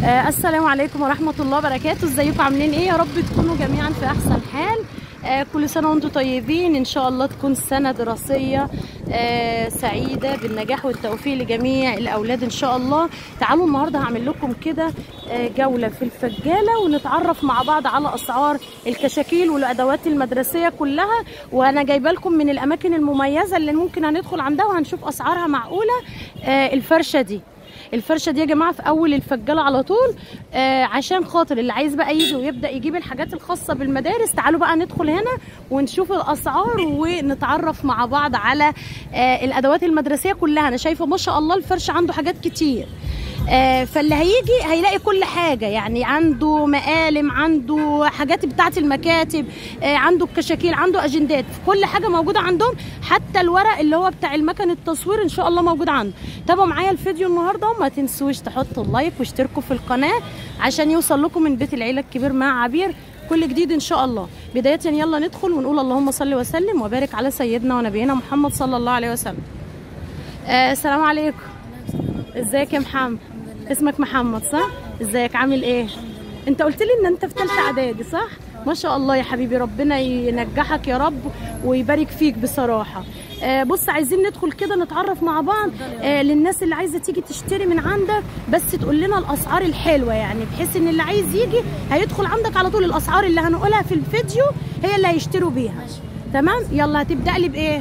آه السلام عليكم ورحمة الله وبركاته ازيكم عاملين ايه يا رب تكونوا جميعا في احسن حال آه كل سنة وانتم طيبين ان شاء الله تكون سنة دراسية آه سعيدة بالنجاح والتوفيق لجميع الاولاد ان شاء الله تعالوا النهاردة هعمل لكم كده آه جولة في الفجالة ونتعرف مع بعض على اسعار الكشاكيل والادوات المدرسية كلها وانا جايبه لكم من الاماكن المميزة اللي ممكن هندخل عندها وهنشوف اسعارها معقولة آه الفرشة دي الفرشه دي يا جماعه في اول الفجاله على طول آه عشان خاطر اللي عايز بقى يجي ويبدا يجيب الحاجات الخاصه بالمدارس تعالوا بقى ندخل هنا ونشوف الاسعار ونتعرف مع بعض على آه الادوات المدرسيه كلها انا شايفه ما شاء الله الفرش عنده حاجات كتير آه فاللي هيجي هيلاقي كل حاجة يعني عنده مقالم عنده حاجات بتاعة المكاتب آه عنده الكشاكيل عنده أجندات كل حاجة موجودة عندهم حتى الورق اللي هو بتاع المكن التصوير إن شاء الله موجود عنده تابعوا معايا الفيديو النهاردة وما تنسوش تحطوا اللايك واشتركوا في القناة عشان يوصل لكم من بيت العيلة الكبير مع عبير كل جديد ان شاء الله بدايه يلا ندخل ونقول اللهم صل وسلم وبارك على سيدنا ونبينا محمد صلى الله عليه وسلم آه السلام عليكم ازيك يا محمد اسمك محمد صح ازيك عامل ايه انت قلت لي ان انت في ثالثه اعدادي صح ما شاء الله يا حبيبي ربنا ينجحك يا رب ويبارك فيك بصراحه آه بص عايزين ندخل كده نتعرف مع بعض آه للناس اللي عايزه تيجي تشتري من عندك بس تقول لنا الاسعار الحلوه يعني بحيث ان اللي عايز يجي هيدخل عندك على طول الاسعار اللي هنقولها في الفيديو هي اللي هيشتروا بيها تمام يلا هتبدا لي بايه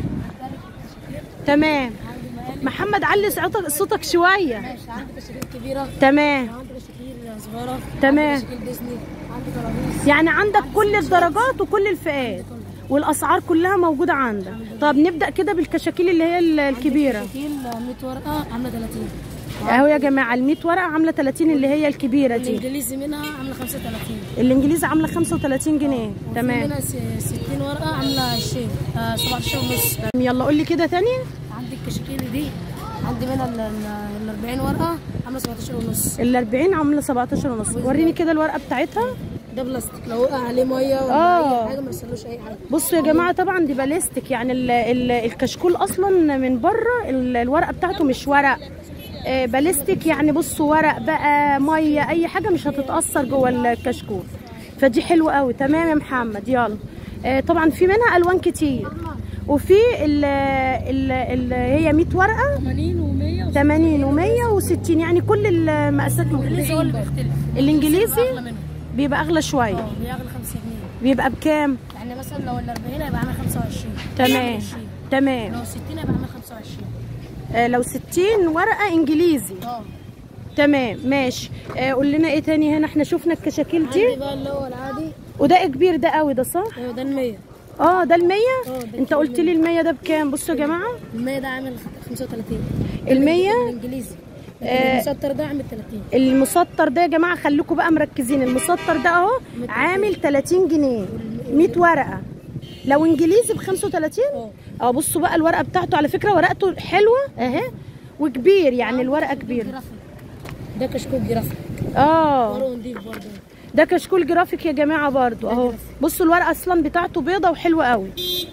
تمام محمد علي صوتك صوتك شويه ماشي عندي كشاكيل كبيرة تمام عندي كشاكيل صغيرة تمام. عندي كشاكيل ديزني عندي كراريس يعني عندك كل الدرجات وكل الفئات والاسعار كلها موجوده عندك طب نبدا كده بالكشاكيل اللي هي ال- الكبيره كشاكيل 100 ورقة عاملة 30 اهو يا جماعه ال 100 ورقه عامله 30 اللي هي الكبيره دي الانجليزي منها عاملة 35 الانجليزي عامله 35 جنيه وفي تمام منها س- 60 ورقة عاملة 20 آه 17 ونص يلا قول لي كده تاني عندي الكشاكيل دي عندي منها ال ال- ال 40 ورقة عاملة 17 ونص ال 40 عامله 17 ونص وريني كده الورقه بتاعتها ده بلاستيك لو وقع عليه مية ولا آه. أي حاجة ما يحصلوش أي حاجة بصوا يا جماعه طبعا دي باليستيك يعني ال ال الكشكول اصلا من بره ال- الورقه بتاعته مش ورق آه، باليستيك يعني بصوا ورق بقى ميه اي حاجه مش هتتاثر جوه الكشكول فدي حلوه قوي تمام يا محمد يلا آه، طبعا في منها الوان كتير وفي ال ال ال هي 100 ورقه 80 و100 80 و160 يعني كل المقاسات الانجليزي هو اللي موجوده بيختلف الانجليزي أغلى منه بيبقى اغلى شويه اه بيغلى 5 جنيه بيبقى بكام يعني مثلا لو ال 40 هيبقى عامل 25 تمام 20. تمام لو 60 هيبقى عامل 25 آه، لو 60 ورقه انجليزي اه تمام ماشي آه، قول لنا ايه تاني هنا احنا شفنا الكشاكيل عندي دي بقى اللي هو العادي وده كبير ده قوي ده صح ايوه ده ال 100 اه ده ال 100 اه، ده انت قلت لي ال 100 ده بكام بصوا يا جماعه ال 100 ده عامل 35 ال 100 الانجليزي آه. المسطر ده عامل 30 المسطر ده يا جماعه خليكم بقى مركزين المسطر ده اهو عامل 30 جنيه 100 ورقه لو انجليزي ب 35 اه. اه بصوا بقى الورقه بتاعته على فكره ورقته حلوه اهي وكبير يعني الورقه كبيره جرافيك ده كشكول جرافيك اه ورقه نضيف برضه ده كشكول جرافيك يا جماعه برضو اهو بصوا الورقه اصلا بتاعته بيضه وحلوه قوي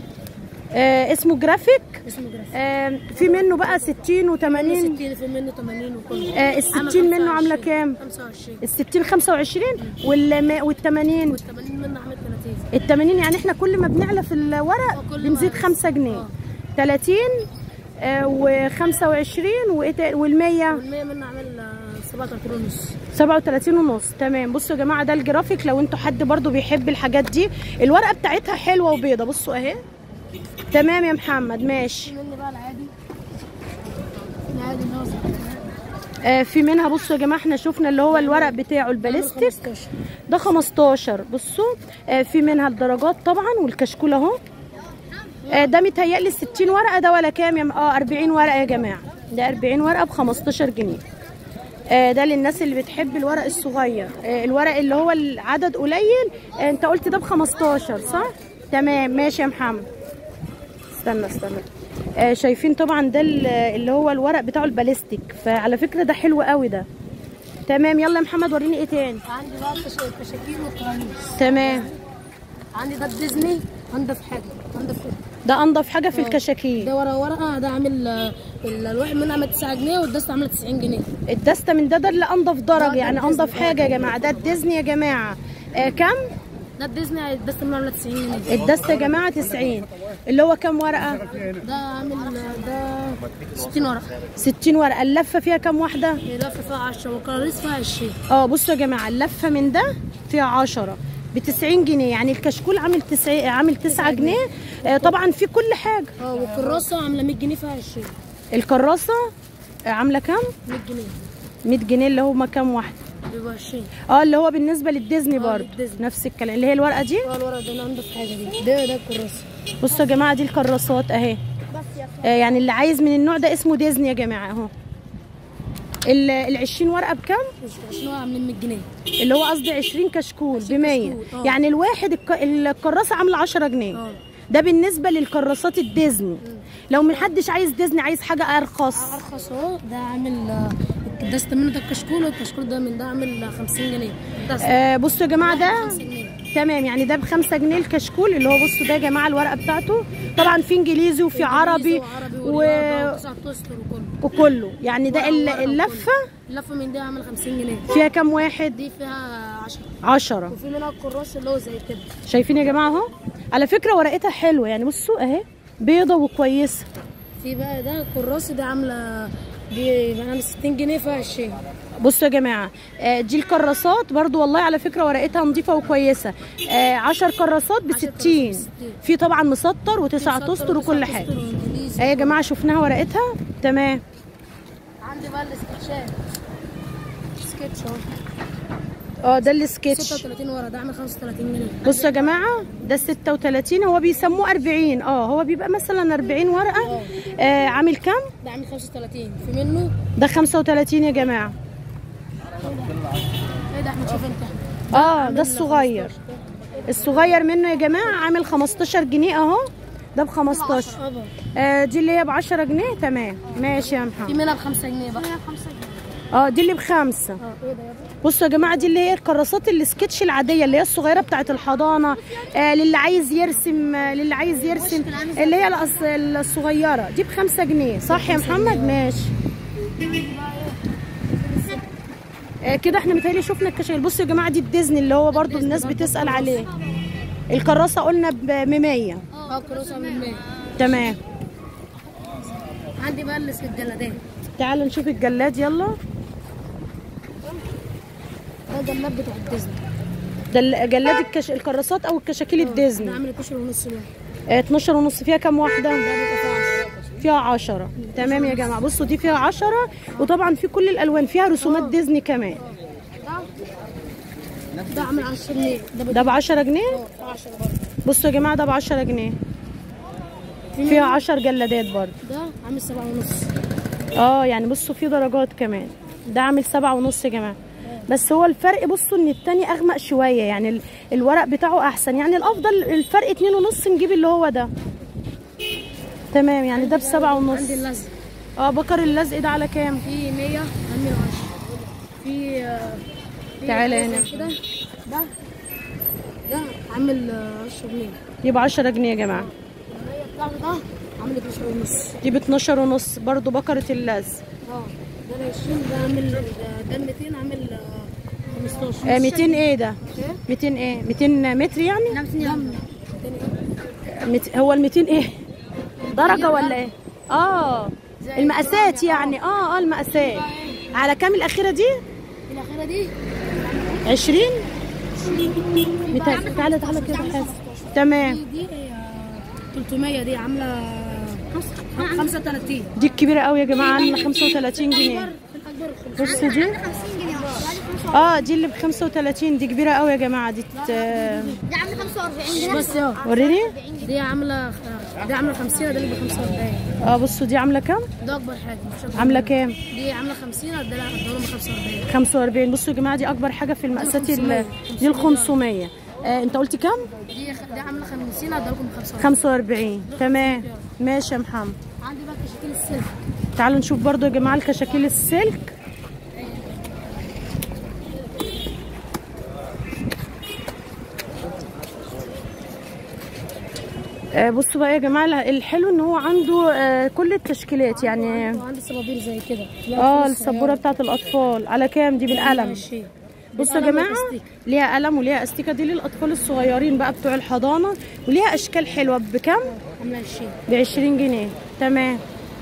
آه اسمه جرافيك اسمه جرافيك آه في منه بقى 60 و80 60 في منه 80 وكله آه ال 60 منه عامله كام 25 ال 60 25 وال وال 80 وال 80 منه عامل 30 ال 80 يعني احنا كل ما بنعلى في الورق اه، كل ما- بنزيد 5 جنيه اه. 30 و25 وال 100 وال 100 منه عامل آه، 37 ونص 37 ونص تمام بصوا يا جماعه ده الجرافيك لو انتوا حد برضو بيحب الحاجات دي الورقه بتاعتها حلوه وبيضه بصوا اهي تمام يا محمد ماشي في مني بقى العادي العادي اللي هو زي آه في منها بصوا يا جماعه احنا شفنا اللي هو الورق بتاعه الباليستيك 15 ده 15 بصوا آه في منها الدرجات طبعا والكشكول اهو آه ده متهيألي 60 ورقه ده ولا كام يا م- اه 40 ورقه يا جماعه ده 40 ورقه ب 15 جنيه آه ده للناس اللي بتحب الورق الصغير آه الورق اللي هو العدد قليل آه انت قلت ده ب 15 صح تمام ماشي يا محمد استنى استنى آه شايفين طبعا ده ال- اللي هو الورق بتاعه الباليستيك فعلى فكره ده حلو قوي ده تمام يلا يا محمد وريني ايه تاني عندي بقى الكش- الكشاكيل والقرانيس تمام عندي ده الديزني انضف حاجه انضف ده انضف حاجه في الكشاكيل ده ورقه ورقه ده عامل آه، ال- الواحد منها عامل 9 جنيه والدستة عامله 90 جنيه الدستة من ده ده اللي انضف درجه ده يعني الديزني. انضف حاجه يا جماعه ده الديزني يا جماعه آه كم ده الديزني الدستة منها عامله 90 جنيه الدستة يا جماعه 90 اللي هو كم ورقه ده عامل آه، ده 60 ورقه 60 ورقه اللفه فيها كم واحده اللفه فيها 10 والكراريس فيها 20 اه بصوا يا جماعه اللفه من ده فيها 10 ب 90 جنيه يعني الكشكول عامل 9 عامل 9 جنيه آه طبعا في كل حاجه اه والكراسه عامله 100 جنيه فيها 20 الكراسه آه عامله كام 100 جنيه 100 جنيه اللي هما كام واحده بيبقى 20 اه اللي هو بالنسبه للديزني برضه للديزني. نفس الكلام اللي هي الورقه دي اه الورق ده انضف حاجه دي ده ده الكراسه بصوا يا جماعه دي الكراسات اهي آه يعني اللي عايز من النوع ده اسمه ديزني يا جماعه اهو ال ال 20 ورقه بكام مش 20 عاملين 100 جنيه اللي هو قصدي 20 كشكول ب 100 كشكول، آه. يعني الواحد الك... الكراسه عامله 10 جنيه اه ده بالنسبه للكراسات الديزني لو من حدش عايز ديزني عايز حاجه ارخص ارخص اهو ده عامل آه، الدستة منه ده الكشكول والكشكول ده من ده عامل آه، 50 جنيه الدستة آه بصوا يا جماعه ده 50 جنيه تمام يعني ده ب 5 جنيه الكشكول اللي هو بصوا ده يا جماعه الورقه بتاعته طبعا في انجليزي وفي عربي وعربي و... ورياضة وتسع تستر وكله وكله يعني ده ال- ورقة اللفه اللفه من دي عامل 50 جنيه فيها كام واحد دي فيها 10 10 وفي منها الكراس اللي هو زي كده شايفين يا جماعه اهو على فكره ورقتها حلوه يعني بصوا اهي بيضه وكويسه في بقى ده الكراس ده عامله دي عامله 60 جنيه فيها 20 بصوا يا جماعه آه، دي الكراسات برضو والله على فكره ورقتها نظيفه وكويسه 10 كراسات ب 60 في طبعا مسطر وتسع تستر وكل حاجه وإنجليزي. ايه يا جماعه شفناها ورقتها تمام عندي بقى السكتشات سكتش اهو اه ده السكتش 36 ورقه ده عامل 35 جنيه بصوا يا جماعه ده 36 هو بيسموه 40 اه هو بيبقى مثلا 40 ورقه آه عامل كام ده عامل 35 في منه ده 35 يا جماعه ايه ده احمد شوف انت اه ده الصغير الصغير منه يا جماعه عامل 15 جنيه اهو ده ب 15 ابا آه دي اللي هي ب 10 جنيه تمام ماشي يا في محمد منها ب 5 جنيه بقى 5 جنيه اه دي اللي بخمسه اه ايه ده يا بصوا يا جماعه دي اللي هي الكراسات السكتش العاديه اللي هي الصغيره بتاعه الحضانه آه للي عايز يرسم آه للي عايز يرسم اللي هي الأص- الصغيره دي بخمسة جنيه صح يا محمد ماشي آه كده احنا متهيألي شفنا الكشاكيل بصوا يا جماعه دي الديزني اللي هو برضو الناس بتسأل عليه الكراسه قلنا ب 100 اه الكراسه عامل 100 تمام عندي بقى الجلادات تعالوا نشوف الجلاد يلا ده جلاد بتاع الديزني ده ال- جلاد الكش... الكراسات او الكشاكيل ده الديزني عامل 12 ونص ده آه 12 ونص فيها كام واحده ده بيبقى فيها 10 فيها عشرة تمام يا جماعة بصوا دي فيها عشرة وطبعا في كل الألوان فيها رسومات ديزني كمان ده عامل 10 جنيه ده ده بعشرة جنيه ب 10 برضه بصوا يا جماعة ده بعشرة جنيه فيها عشر جلادات برضه ده عامل 7 ونص اه يعني بصوا في درجات كمان ده عامل سبعة ونص يا جماعة بس هو الفرق بصوا ان التاني اغمق شوية يعني ال- الورق بتاعه احسن يعني الافضل الفرق اتنين ونص نجيب اللي هو ده تمام يعني ده بسبعة ونص عندي اللزق اه بكر اللزق ده على كام في 100 عامل 10 في آه، في تعالى حاجة هنا. زي كده ده ده عامل آه، 10 جنيه يبقى عشرة جنيه يا جماعة المية بتاعته ده عامل 12 ونص دي ب 12 ونص برضو بكرة اللزق اه ده ال 20 ده عامل ده ال 200 عامل آه، 15 آه 200 ايه ده ايه؟ 200 ايه 200 متر يعني لا 200 جرام مت... هو ال 200 ايه درجة ولا ايه اه المقاسات يعني اه اه المقاسات على كام الأخيرة دي الأخيرة دي 20 متى- تعالى تعالى كده حاسب تمام دي دي آه، 300 دي عاملة 35 دي الكبيرة قوي يا جماعة عاملة 35 جنيه في الأكبر بص دي اه دي اللي ب 35 دي كبيرة قوي يا جماعة دي ت... دي عامله 45 جنيه بس اه وريني دي عاملة دي عاملة 50 ده اللي ب 45 اه بصوا دي عاملة كام ده أكبر حاجة مش أكبر عاملة كام دي عاملة 50 ده لا ده ب 45 45 بصوا يا جماعة دي أكبر حاجة في المقاسات ال- دي ال 500 آه انت قلت كام دي خ- دي عاملة 50 ده لكم 45 45 تمام ماشي يا محمد عندي بقى كشاكيل السلك تعالوا نشوف برضو يا جماعة الكشاكيل السلك آه بصوا بقى يا جماعه الحلو ان هو عنده آه كل التشكيلات يعني وعندي صبابير زي كده اه السبوره بتاعت الاطفال على كام دي بالقلم ماشي بصوا يا جماعه ليها قلم وليها استيكه دي للاطفال الصغيرين بقى بتوع الحضانه وليها اشكال حلوه بكام عامله 20 ب 20 جنيه تمام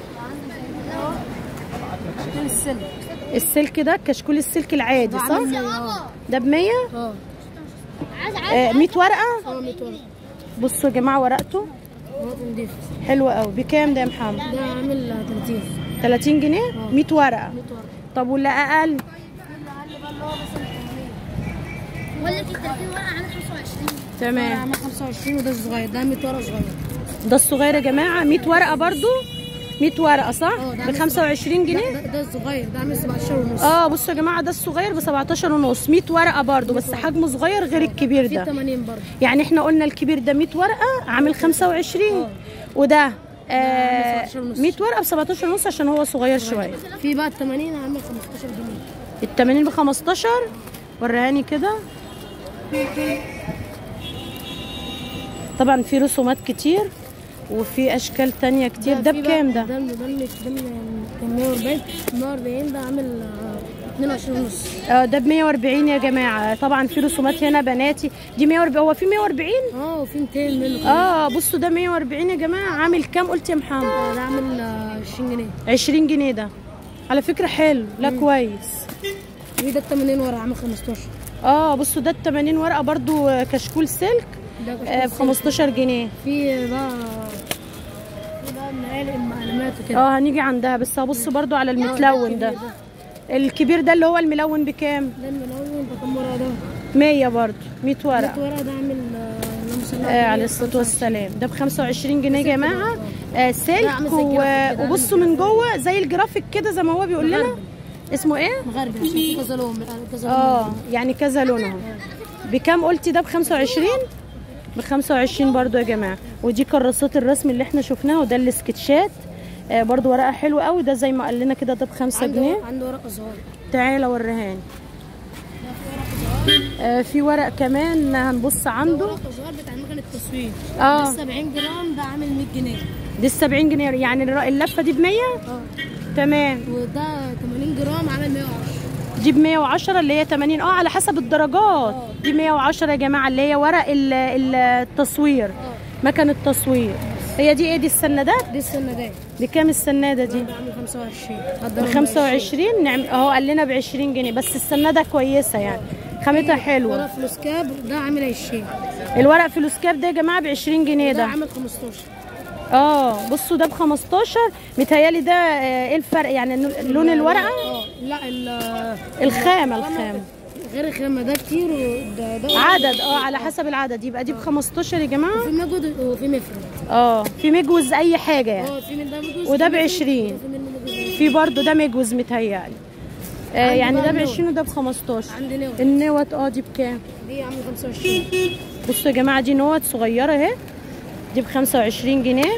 كل السنه السلك ده كشكول السلك العادي صح اه ده ب 100 اه عايز آه 100 ورقه اه 100 ورقه بصوا يا جماعه ورقته ورقه نضيف حلوه قوي بكام ده يا محمد ده عامل 30 30 جنيه 100 ورقه 100 ورقه طب واللي اقل ولا في 30 ورقه عامل 25 ده تمام عامل 25 وده الصغير ده 100 ورقه صغير ده الصغير يا جماعه 100 ورقه برضو 100 ورقه صح اه، ده ب عامل 25 جنيه ده, ده الصغير ده عامل 17 ونص اه بصوا يا جماعه ده الصغير ب 17 ونص 100 ورقه برضو بس حجمه صغير غير الكبير في ده 80 برضه يعني احنا قلنا الكبير ده 100 ورقه عامل 25 وده آه 17 ونص. 100 ورقه ب 17 ونص عشان هو صغير شويه في بقى ال 80 عامل 15 جنيه ال 80 ب 15 وريهاني كده طبعا في رسومات كتير وفي اشكال تانية كتير ده في بقى- بكام ده ده ده ده كان 140 140 ده عامل آه، 22 ونص اه ده ب 140 يا جماعه طبعا في رسومات هنا بناتي دي 140 هو في 140 اه وفي 200 منه اه بصوا ده 140 يا جماعه عامل كام قلت يا محمد آه، ده عامل آه، 20 جنيه 20 جنيه ده على فكره حلو لا كويس في ده 80 ورقه عامل 15 اه بصوا ده ال 80 ورقه برضو آه، كشكول سلك ده آه ب 15 جنيه في بقى في بقى مقالق معلومات وكده اه هنيجي عندها بس هبص برضو على المتلون ده الكبير ده اللي هو الملون بكام ده الملون ده كام ورقه ده 100 برضو 100 100 ورقه ورقه ده عامل آه، اللهم صل آه عليه الصلاه والسلام ده ب 25 جنيه يا جماعه آه ده سلك عامل زي و... الجرافيك كده، وبصوا من جوه زي الجرافيك كده زي ما هو بيقول لنا مغربي. اسمه ايه مغربي عشان في كذا لون كذا لون اه يعني كذا لون اهو بكام قلتي ده ب 25 ب 25 برضو يا جماعه ودي كراسات الرسم اللي احنا شفناها وده السكتشات آه برضو ورقه حلوه قوي ده زي ما قال لنا كده ده ب 5 عنده جنيه عنده ورقه صغيره تعالى وريهاني آه في ورق كمان هنبص عنده ورقه صغيره بتاع مكان التصوير اه. ده 70 جرام ده عامل 100 جنيه دي ال 70 جنيه يعني الر- اللفه دي ب 100 اه تمام وده 80 جرام عامل 110 دي ب 110 اللي هي 80 اه على حسب الدرجات دي 110 يا جماعه اللي هي ورق ال- ال- التصوير مكان التصوير هي دي ايه دي السندات دي السندات دي كام السناده دي ده عامل 25 ب 25 نعم اهو قال لنا ب 20 جنيه بس السناده كويسه يعني خامتها حلوه ورق فلوس كاب ده عامل 20 الورق في الاسكاب ده يا جماعه ب 20 جنيه ده ده عامل 15 اه بصوا ده ب 15 متهيالي ده آه، ايه الفرق يعني ن- لون الورقه اه لا ال- الخامه الخامه غير الخامه ده كتير وده ده عدد اه على حسب العدد يبقى دي ب 15 يا جماعه في مجهود وفي مفرد اه في مجوز اي حاجه يعني اه في من ده مجهود وده ب 20 وفي منه مجهود في برضو ده مجوز متهيألي آه عندي يعني بقى ده ب النوت. 20 وده ب 15 عندي نوت النوت اه دي بكام دي عامل 25 بصوا يا جماعه دي نوت صغيره اهي دي ب 25 جنيه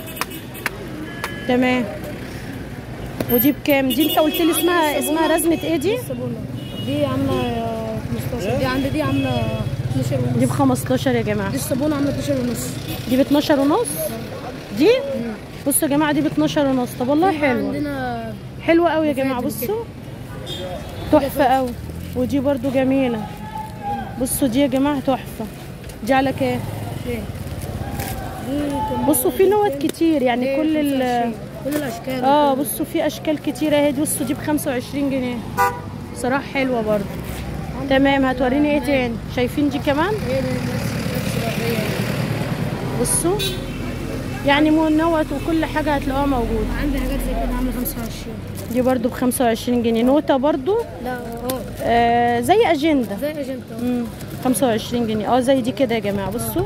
تمام ودي بكام دي انت قلت لي اسمها اسمها رزمه ايه دي الصابونه دي عامله آه، 15 دي عندي دي عامله 12 دي ب ونص 15 يا جماعه دي الصابونه عامله 12 ونص دي ب 12 ونص دي بصوا يا جماعه دي ب 12 ونص طب والله في حلوه عندنا حلوه قوي يا مفاتن جماعه كده. بصوا تحفه قوي ودي برضو جميله بصوا دي يا جماعه تحفه دي على كام ايه دي كم- بصوا في نوت كتير يعني دي كل ال 25. كل الاشكال اه بصوا في اشكال كتيره اهي دي بصوا دي ب 25 جنيه بصراحه حلوه برضو تمام هتوريني ايه تاني شايفين دي كمان هي دي نفس نفس الوضعية. بصوا يعني مو نوت وكل حاجه هتلاقوها موجوده عندي حاجات زي كده عامله 25 دي برضو ب 25 جنيه نوتة برضو لا اه آه زي اجنده زي اجنتا امم 25 جنيه اه زي دي كده يا جماعه بصوا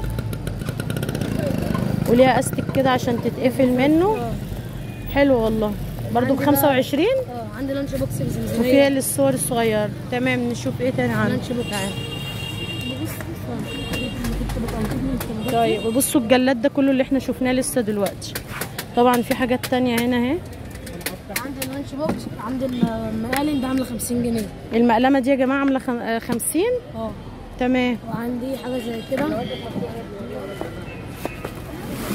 وليها استك كده عشان تتقفل منه حلو والله برضو ب عندي بقى- 25 اه عندي لانش بوكس بزمزمية وفيها للصور الصغيره تمام نشوف ايه تاني عنده لانش بوكس طيب وبصوا الجلاد ده كله اللي احنا شفناه لسه دلوقتي طبعا في حاجات تانية هنا اهي عندي اللانش بوكس عندي المقالم ده عامله 50 جنيه المقلمه دي يا جماعه عامله خم- آه، 50 اه تمام وعندي حاجه زي كده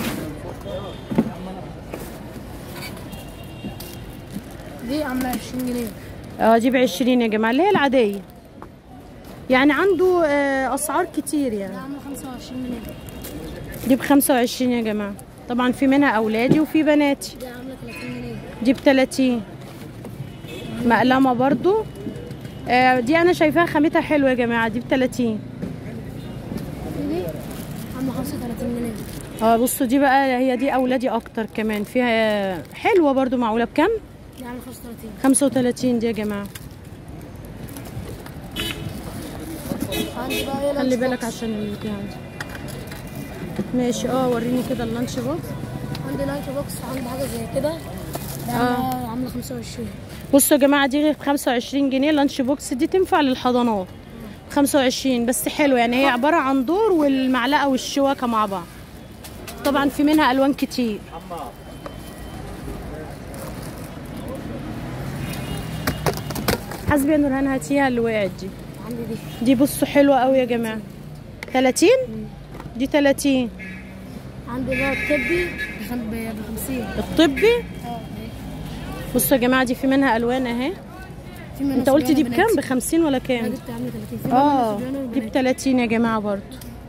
دي عامله 20 جنيه اه دي ب 20 يا جماعه اللي هي العاديه يعني عنده آه، اسعار كتير ده يعني عامله 25 جنيه دي ب 25 يا جماعه طبعا في منها اولادي وفي بناتي دي عامله 30 جنيه دي ب 30 مقلمه برضو آه، دي انا شايفاها خامتها حلوه يا جماعه دي ب 30 دي عامله 35 جنيه اه بصوا دي بقى هي دي اولادي اكتر كمان فيها حلوه برضو معقوله بكام دي عامله 35 35 دي يا جماعه عندي بقى ايه خلي لانش بالك بوكس. عشان اللي عندي ماشي اه وريني كده اللانش بوكس عندي لانش بوكس عندي حاجه زي كده ده آه. عامله عامله 25 بصوا يا جماعه دي ب 25 جنيه لانش بوكس دي تنفع للحضانات 25 بس حلو يعني هي عباره عن دور والمعلقه والشوكه مع بعض طبعا في منها الوان كتير حسبي يا نورهان هاتيها اللي وقعت دي عندي دي دي بصوا حلوه قوي يا جماعه 30 دي 30 عندي بقى الطبي ب 50 الطبي اه بصوا يا جماعه دي في منها الوان اهي في منها انت قلت دي صبيان بكام ب وبنات. 50 ولا لا كام دي بتاع عامله 30 في منها اه صبيان دي ب وبنات. 30 يا جماعه برضو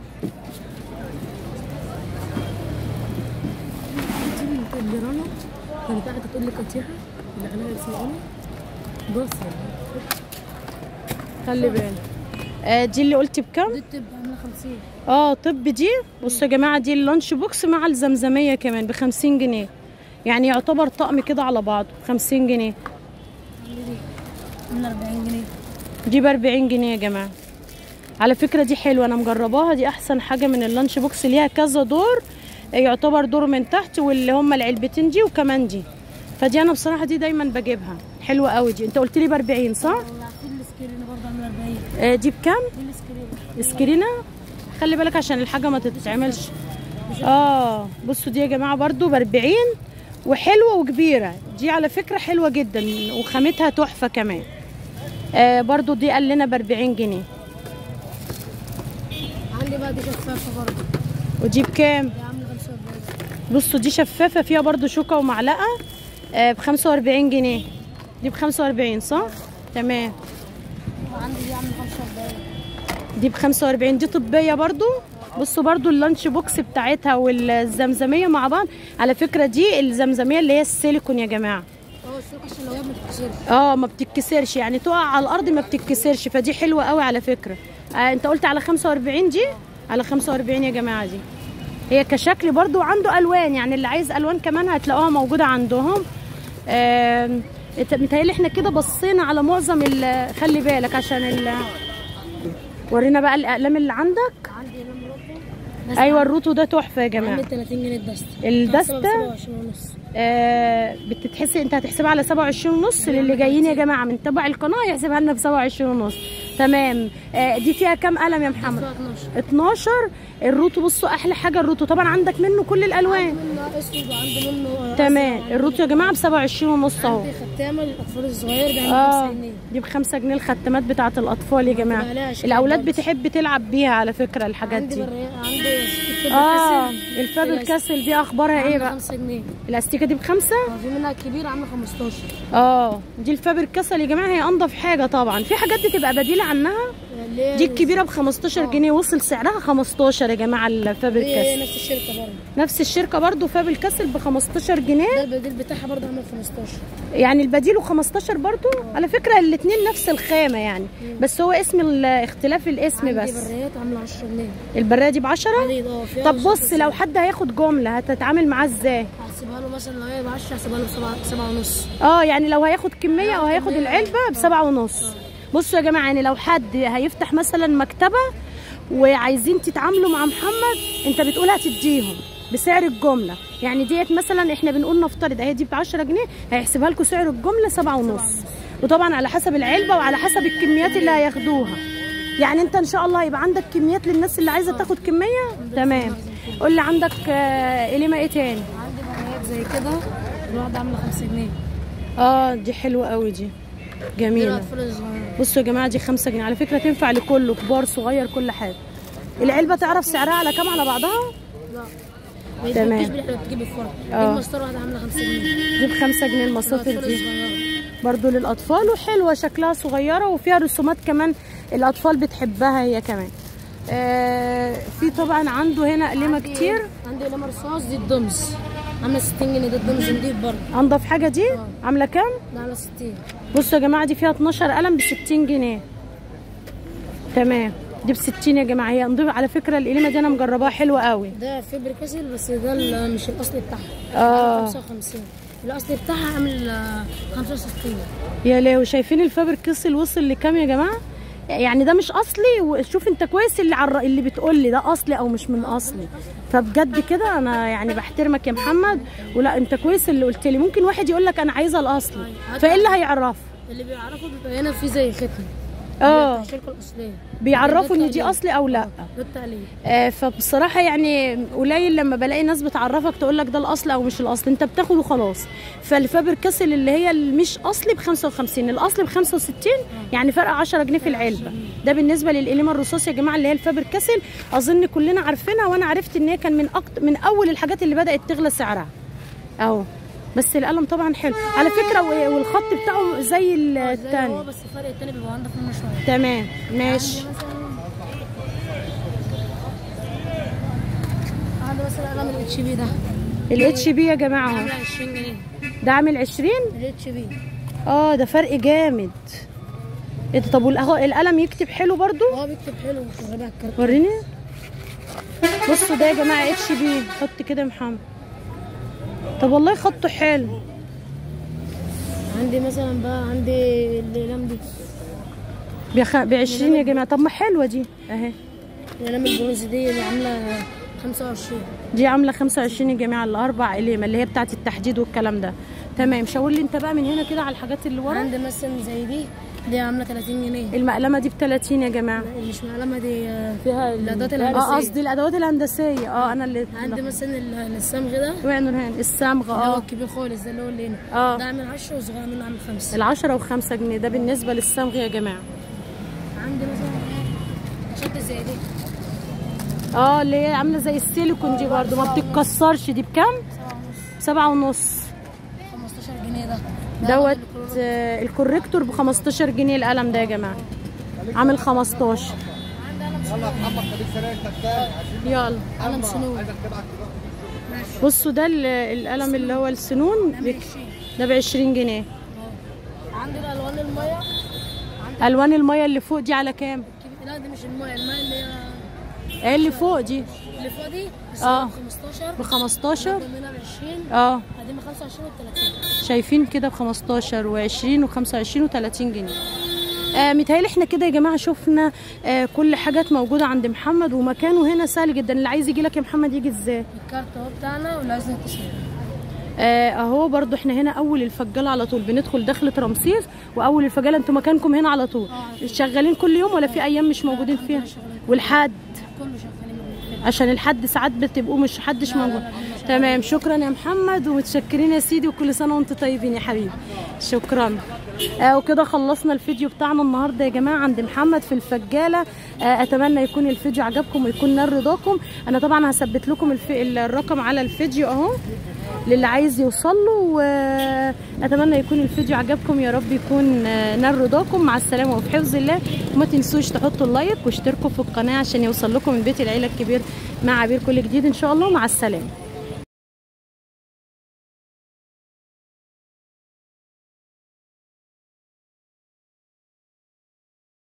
اللي رنا كانت قاعده تقول لي قطيعه اللي غلاها اسمها بص خلي بالك آه دي اللي قلتي بكام دي الطب عامله 50 اه طب دي بصوا يا جماعه دي اللانش بوكس مع الزمزميه كمان ب 50 جنيه يعني يعتبر طقم كده على بعضه ب 50 جنيه عندي دي عامله 40 جنيه دي ب 40 جنيه يا جماعه على فكره دي حلوه انا مجرباها دي احسن حاجه من اللانش بوكس ليها كذا دور آه، يعتبر دور من تحت واللي هم العلبتين دي وكمان دي فدي انا بصراحه دي دايما بجيبها حلوه قوي دي انت قلت لي ب 40 صح وفي السكرين برضه عامله 40 آه دي بكام دي السكرين سكرينه خلي بالك عشان الحاجه ما تتعملش اه بصوا دي يا جماعه برضو ب 40 وحلوه وكبيره دي على فكره حلوه جدا وخامتها تحفه كمان آه برضو دي قال لنا ب 40 جنيه عندي بقى دي شفافه برضه ودي بكام دي عامله 45 بصوا دي شفافه فيها برضو شوكه ومعلقه آه ب 45 جنيه دي ب 45 صح تمام وعندي دي عامله 45 دي ب 45 دي طبيه برضو بصوا برضو اللانش بوكس بتاعتها والزمزميه مع بعض على فكره دي الزمزميه اللي هي السيليكون يا جماعه اه السوق عشان لو هي ما تتكسرش اه ما بتتكسرش يعني تقع على الارض ما بتتكسرش فدي حلوه قوي على فكره آه انت قلت على 45 دي على 45 يا جماعه دي هي كشكل برضو عنده الوان يعني اللي عايز الوان كمان هتلاقوها موجوده عندهم آه متهيألي احنا كده بصينا على معظم ال- خلي بالك عشان ال ورينا بقى الاقلام اللي عندك عندي لون روتو بس ايوه الروتو ده تحفه يا جماعه عامل 30 جنيه الدستة الدستة؟ 27 ونص آه بتتحسب انت هتحسبها على 27 ونص للي جايين يا جماعه من تبع القناه يحسبها لنا ب 27 ونص تمام آه دي فيها كام قلم يا محمد 12 12 الروتو بصوا احلى حاجه الروتو طبعا عندك منه كل الالوان منه اسود وعنده منه تمام الروتو يا جماعه ب 27 ونص اهو عندي ختامة للأطفال الصغير بيعمل اه 5 جنيه دي ب 5 جنيه الختمات بتاعه الاطفال يا جماعه عليها أشكال الاولاد برضه. بتحب تلعب بيها على فكره الحاجات عندي دي برية عندي الفيبر اه كاسل. الفابل الأس- كاسل دي اخبارها ايه عاملة بقى 5 جنيه الاستيكه دي بخمسة اه في منها كبير عامله 15 اه دي الفابر كاسل يا جماعه هي انضف حاجه طبعا في حاجات بتبقى بديله عنها اللي هي دي الكبيره ب 15 جنيه وصل سعرها 15 يا جماعه الفابر هي كاسل نفس الشركة برضه نفس الشركه برضو فابل كاسل ب 15 جنيه ده البديل بتاعها برضه عامل 15 يعني البديل 15 برضو على فكره الاثنين نفس الخامه يعني بس هو اسم ال- اختلاف الاسم عندي بس بريات عامله 10 جنيه البرايه دي ب 10 عديد اه فيها طب وسط بص السعر. لو حد هياخد جمله هتتعامل معاه ازاي هحسبها له مثلا لو هي ب 10 هحسبها له ب 7 7 ونص اه يعني لو هياخد كميه او هياخد العلبه بسبعة ونص بصوا يا جماعه يعني لو حد هيفتح مثلا مكتبه وعايزين تتعاملوا مع محمد انت بتقول هتديهم بسعر الجمله يعني ديت مثلا احنا بنقول نفترض اهي دي ب 10 جنيه هيحسبها لكم سعر الجمله سبعة ونص وطبعا على حسب العلبه وعلى حسب الكميات اللي هياخدوها يعني انت ان شاء الله هيبقى عندك كميات للناس اللي عايزه تاخد كميه تمام قول لي عندك آه، اليمه ايه تاني عندي بريات زي كده الواحدة عامله 5 جنيه اه دي حلوه قوي دي دي جميله الأطفال الصغيرة بصوا يا جماعه دي 5 جنيه على فكره تنفع لكله كبار صغير كل حاجه العلبه تعرف سعرها على كام على بعضها لا ما تمام. يتفكش بالحلوة بتجيب الفرن دي اه. المسطرة واحدة عاملة 5 جنيه دي ب 5 جنيه المصاصر الأطفال دي الصغيرة برضو للاطفال وحلوه شكلها صغيره وفيها رسومات كمان الاطفال بتحبها هي كمان آه في طبعا عنده هنا قلمه كتير عندي قلم رصاص دي الدمز عامله 60 جنيه ده الدمز نضيف برضه انضف حاجه دي عامله كام ده عامله 60 بصوا يا جماعه دي فيها 12 قلم ب 60 جنيه تمام دي ب 60 يا جماعه هي نضيف على فكره القلمه دي انا مجرباها حلوه قوي ده فبر كسل بس ده ال- مش الاصلي بتاعها اه 55 الاصلي بتاعها عامل آه، 65 يا لهوي شايفين الفابر كسل وصل لكام يا جماعه يعني ده مش اصلي وشوف انت كويس اللي عر... اللي بتقول لي ده اصلي او مش من اصلي فبجد كده انا يعني بحترمك يا محمد ولا انت كويس اللي قلت لي ممكن واحد يقول لك انا عايزه الاصلي فايه اللي هيعرفه اللي بيعرفوا بيبقى هنا في زي ختم اه الشركه الاصليه بيعرفوا ان دي التقليد. اصلي او لا ده التقليد آه، فبصراحة يعني قليل لما بلاقي ناس بتعرفك تقول لك ده الأصل أو مش الأصل أنت بتاخد وخلاص فالفابر كاسل اللي هي اللي مش أصلي ب 55 الأصل ب 65 يعني فرق 10 جنيه في العلبة ده بالنسبة للقليمة الرصاص يا جماعة اللي هي الفابر كاسل أظن كلنا عارفينها وأنا عرفت إن هي كان من أكتر من أول الحاجات اللي بدأت تغلى سعرها أهو بس القلم طبعا حلو على فكرة و- والخط بتاعه زي زي هو التاني بس الفرق التاني بيبقى انضف منه شويه تمام ماشي عندي مثلا عندي مثلا قلم الاتش بي ده الاتش بي يا جماعة اهو عامله 20 جنيه ده عامل 20 الاتش بي اه ده فرق جامد ايه ده طب والاهو القلم يكتب حلو برضو هو بيكتب حلو مش غباء الكارت وريني بصوا ده يا جماعه اتش بي حط كده يا محمد طب والله خطه حلو عندي مثلا بقى عندي الاقلام دي بخ... ب 20 يا جماعه طب ما حلوه دي اهي الاقلام البرونز دي اللي عامله 25 دي عامله 25 يا جماعه الاربع قليمه اللي هي بتاعه التحديد والكلام ده تمام شاور لي انت بقى من هنا كده على الحاجات اللي ورا عندي مثلا زي دي دي عامله 30 جنيه المقلمه دي ب 30 يا جماعه اللي مش معلمه دي آه، فيها الأدوات اه الهندسية. قصدي الادوات الهندسيه اه انا اللي عندي مثلا ال- الصمغ ده وين نورهان الصمغ اللي هو اه الكبير خالص ده اللي هو اللي هنا اه ده عامل 10 وصغير منه عامل 5 العشرة وخمسة جنيه ده بالنسبة للصمغ يا جماعة عندي مثلا شد زي دي اه اللي هي عاملة زي السيليكون دي برضو ما بتتكسرش دي بكام؟ سبعة ونص 15 جنيه ده دوت آه، الكوريكتور ب 15 جنيه القلم ده يا جماعة عامل 15 يلا قلم سنون بصوا ده ال- القلم اللي هو السنون بك- ده ب 20 جنيه عندي الالوان الميه الوان المية اللي فوق دي على كام؟ لا دي مش الميه الميه اللي هي ايه اللي فوق دي؟ اللي فوق دي بس آه. ب 15 ب 15 منها ب 20 اه قديمه 25 و 30 شايفين كده ب 15 و20 و25 و30 جنيه آه متهيألي احنا كده يا جماعه شفنا آه كل حاجات موجوده عند محمد ومكانه هنا سهل جدا اللي عايز يجي لك يا محمد يجي ازاي الكارت اهو بتاعنا واللي عايز نتصل آه اهو برضو احنا هنا اول الفجاله على طول بندخل دخلة رمسيس واول الفجاله انتوا مكانكم هنا على طول شغالين كل يوم ولا في ايام مش موجودين فيها والحد كله شغالين موجود. عشان الحد ساعات بتبقوا مش حدش موجود تمام شكرا يا محمد ومتشكرين يا سيدي وكل سنه وانتم طيبين يا حبيبي شكرا آه وكده خلصنا الفيديو بتاعنا النهارده يا جماعه عند محمد في الفجاله آه اتمنى يكون الفيديو عجبكم ويكون نال رضاكم انا طبعا هثبت لكم الف... الرقم على الفيديو اهو للي عايز يوصل له واتمنى يكون الفيديو عجبكم يا رب يكون آه، نال رضاكم مع السلامه وفي حفظ الله وما تنسوش تحطوا اللايك واشتركوا في القناه عشان يوصل لكم من بيت العيله الكبير مع عبير كل جديد ان شاء الله مع السلامه